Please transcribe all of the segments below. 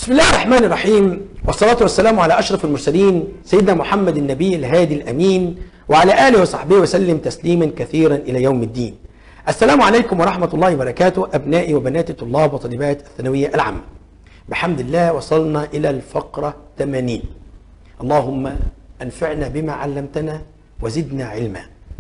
بسم الله الرحمن الرحيم والصلاة والسلام على أشرف المرسلين سيدنا محمد النبي الهادي الأمين وعلى آله وصحبه وسلم تسليما كثيرا إلى يوم الدين السلام عليكم ورحمة الله وبركاته أبنائي وبناتي طلاب وطالبات الثانوية العامة بحمد الله وصلنا إلى الفقرة 80 اللهم أنفعنا بما علمتنا وزدنا علما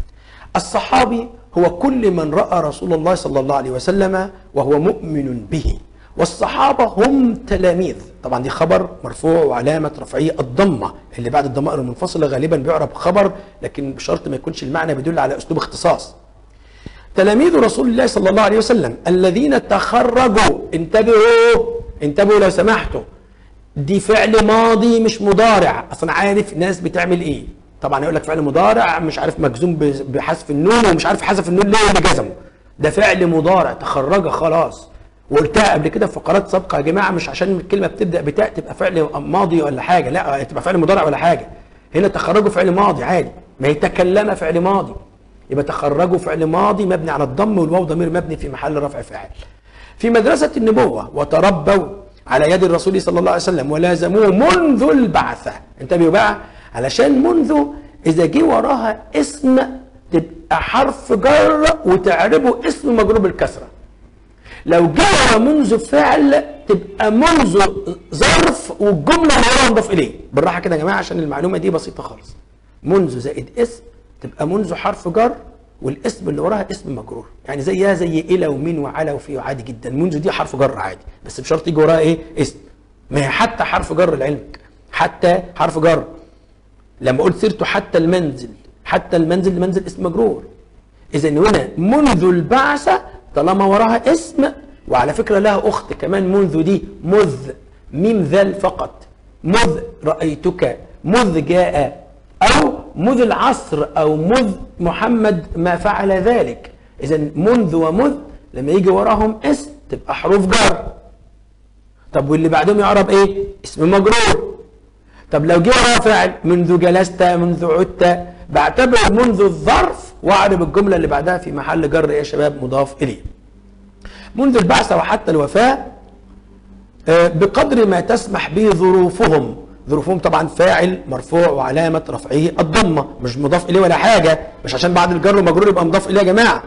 الصحابي هو كل من رأى رسول الله صلى الله عليه وسلم وهو مؤمن به والصحابة هم تلاميذ طبعا دي خبر مرفوع وعلامة رفعية الضمة اللي بعد الضمائر المنفصلة غالبا بيعرب خبر لكن بشرط ما يكونش المعنى بيدل على أسلوب اختصاص تلاميذ رسول الله صلى الله عليه وسلم الذين تخرجوا انتبهوا انتبهوا لو سمحتوا دي فعل ماضي مش مضارع اصلا عارف الناس بتعمل ايه طبعا يقول لك فعل مضارع مش عارف مجزوم بحذف النون ومش عارف حذف النون ليه اللي جزمه ده فعل مضارع تخرج خلاص وقلتها قبل كده في فقرات سابقه يا جماعه مش عشان الكلمه بتبدا بتاء تبقى فعل ماضي ولا حاجه لا تبقى فعل مضارع ولا حاجه هنا تخرجوا فعل ماضي عادي ما هي تكلم فعل ماضي يبقى تخرجوا فعل ماضي مبني على الضم والواو ضمير مبني في محل رفع فاعل في مدرسه النبوه وتربوا على يد الرسول صلى الله عليه وسلم ولازموه منذ البعثه انتبهوا بقى علشان منذ اذا جه وراها اسم تبقى حرف جر وتعربه اسم مجرور بالكسره لو جاء منذ فعل تبقى منذ ظرف والجمله اللي وراها مضاف اليه بالراحه كده يا جماعه عشان المعلومه دي بسيطه خالص منذ زائد اسم تبقى منذ حرف جر والاسم اللي وراها اسم مجرور يعني زيها زي الى ومن وعلى وفي عادي جدا منذ دي حرف جر عادي بس بشرط يجي وراها ايه اسم ما هي حتى حرف جر لعلمك حتى حرف جر لما قلت سيرته حتى المنزل حتى المنزل المنزل اسم مجرور اذا هنا منذ البعثه طالما وراها اسم وعلى فكره لها اخت كمان منذ دي مذ ميم ذال فقط مذ رايتك مذ جاء او مذ العصر او مذ محمد ما فعل ذلك اذا منذ ومذ لما يجي وراهم اسم تبقى حروف جر طب واللي بعدهم يعرب ايه اسم مجرور طب لو جه وراها فاعل منذ جلست منذ عدت بعتبر منذ الظرف واعرب الجمله اللي بعدها في محل جر يا شباب مضاف اليه منذ البعثه وحتى الوفاه بقدر ما تسمح به ظروفهم ظروفهم طبعا فاعل مرفوع وعلامه رفعه الضمه مش مضاف اليه ولا حاجه مش عشان بعد الجر ومجرور يبقى مضاف اليه يا جماعه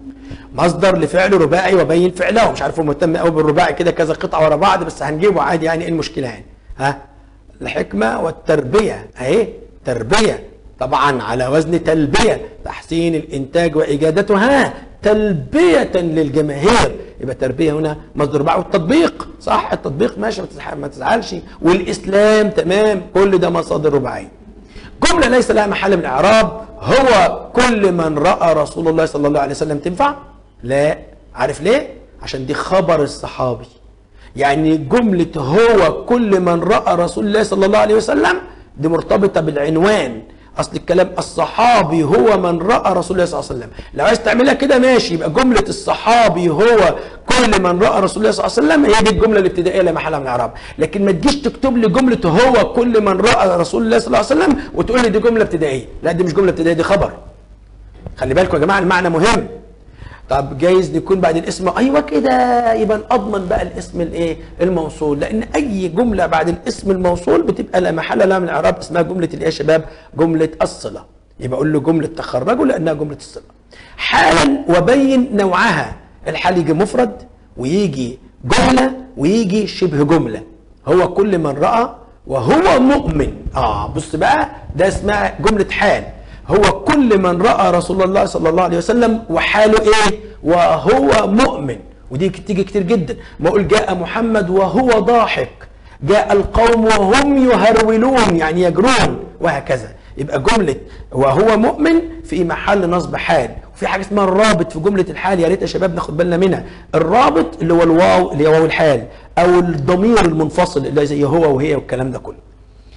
مصدر لفعل رباعي وبين فعله مش عارف هو مهتم قوي بالرباعي كده كذا قطعه ورا بعض بس هنجيبه عادي يعني ايه المشكله يعني ها الحكمه والتربيه اهي تربيه طبعا على وزن تلبيه تحسين الانتاج واجادتها تلبيه للجماهير يبقى تربيه هنا مصدر رباعي والتطبيق صح التطبيق ماشي ما تزعلش والاسلام تمام كل ده مصادر رباعيه جمله ليس لها محل من اعراب هو كل من راى رسول الله صلى الله عليه وسلم تنفع لا عارف ليه عشان دي خبر الصحابي يعني جمله هو كل من راى رسول الله صلى الله عليه وسلم دي مرتبطه بالعنوان اصل الكلام الصحابي هو من راى رسول الله صلى الله عليه وسلم لو عايز تعملها كده ماشي يبقى جمله الصحابي هو كل من راى رسول الله صلى الله عليه وسلم هي دي الجمله الابتدائيه لا محل من الاعراب لكن ما تجيش تكتب لي جمله هو كل من راى رسول الله صلى الله عليه وسلم وتقول لي دي جمله ابتدائيه لا دي مش جمله ابتدائيه دي خبر خلي بالكم يا جماعه المعنى مهم طب جايز يكون بعد الاسم ايوه كده يبقى اضمن بقى الاسم الايه الموصول لان اي جمله بعد الاسم الموصول بتبقى لا محل لها من الاعراب اسمها جمله الايه يا شباب جمله الصله يبقى اقول له جمله تخرجوا لانها جمله الصله حالا وبين نوعها الحال يجي مفرد ويجي جمله ويجي شبه جمله هو كل من راى وهو مؤمن اه بص بقى ده اسمها جمله حال هو كل من راى رسول الله صلى الله عليه وسلم وحاله ايه وهو مؤمن ودي تيجي كتير جدا ما اقول جاء محمد وهو ضاحك جاء القوم وهم يهرولون يعني يجرون وهكذا يبقى جمله وهو مؤمن في محل نصب حال وفي حاجه اسمها الرابط في جمله الحال يا ريت يا شباب ناخد بالنا منها الرابط اللي هو الواو اللي هو واو الحال او الضمير المنفصل اللي زي هو وهي والكلام ده كله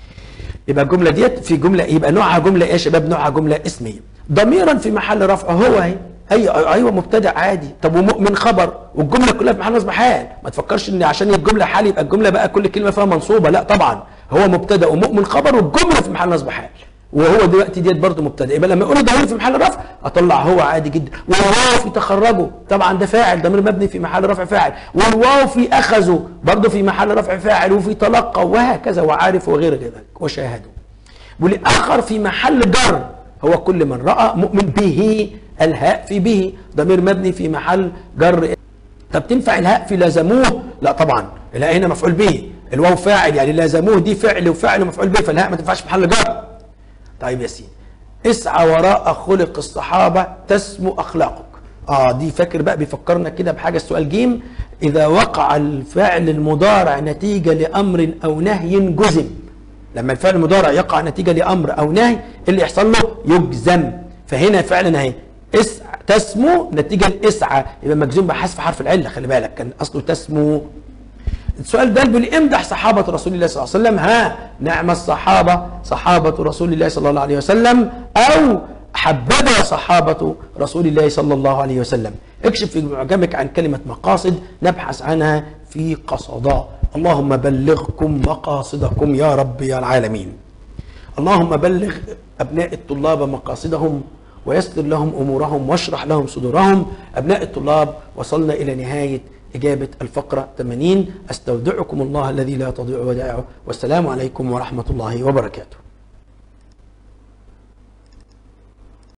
يبقى الجمله ديت في جمله يبقى نوعها جمله ايه يا شباب نوعها جمله اسميه ضميرا في محل رفع هو اهي ايوه ايوه مبتدا عادي طب ومؤمن خبر والجمله كلها في محل نصب حال ما تفكرش ان عشان الجمله حال يبقى الجمله بقى كل كلمه فيها منصوبه لا طبعا هو مبتدا ومؤمن خبر والجمله في محل نصب حال وهو دلوقتي ديت برضه مبتدا يبقى لما يقول ضمير في محل رفع اطلع هو عادي جدا والواو في تخرجه طبعا ده فاعل ضمير مبني في محل رفع فاعل والواو في اخذه برضه في محل رفع فاعل وفي تلقى وهكذا وعارف وغير ذلك وشاهدوا والاخر في محل جر هو كل من راى مؤمن به الهاء في به ضمير مبني في محل جر طب تنفع الهاء في لازموه لا طبعا الهاء هنا مفعول به الواو فاعل يعني لازموه دي فعل وفعل ومفعول به فالهاء ما تنفعش في محل جر طيب يا سيدي اسعى وراء خلق الصحابة تسمو أخلاقك اه دي فاكر بقى بيفكرنا كده بحاجة السؤال جيم إذا وقع الفعل المضارع نتيجة لأمر أو نهي جزم لما الفعل المضارع يقع نتيجة لأمر أو نهي إيه اللي يحصل له يجزم فهنا فعلا اهي اسعى تسمو نتيجة الاسعى يبقى مجزوم بحذف حرف العلة خلي بالك كان أصله تسمو السؤال ده بيقول امدح صحابة رسول الله صلى الله عليه وسلم ها نعم الصحابة صحابة رسول الله صلى الله عليه وسلم أو حبذا صحابة رسول الله صلى الله عليه وسلم اكشف في معجمك عن كلمة مقاصد نبحث عنها في قصدا اللهم بلغكم مقاصدكم يا رب يا العالمين اللهم بلغ أبناء الطلاب مقاصدهم ويسر لهم أمورهم واشرح لهم صدورهم أبناء الطلاب وصلنا إلى نهاية إجابة الفقرة 80 أستودعكم الله الذي لا تضيع ودائعه والسلام عليكم ورحمة الله وبركاته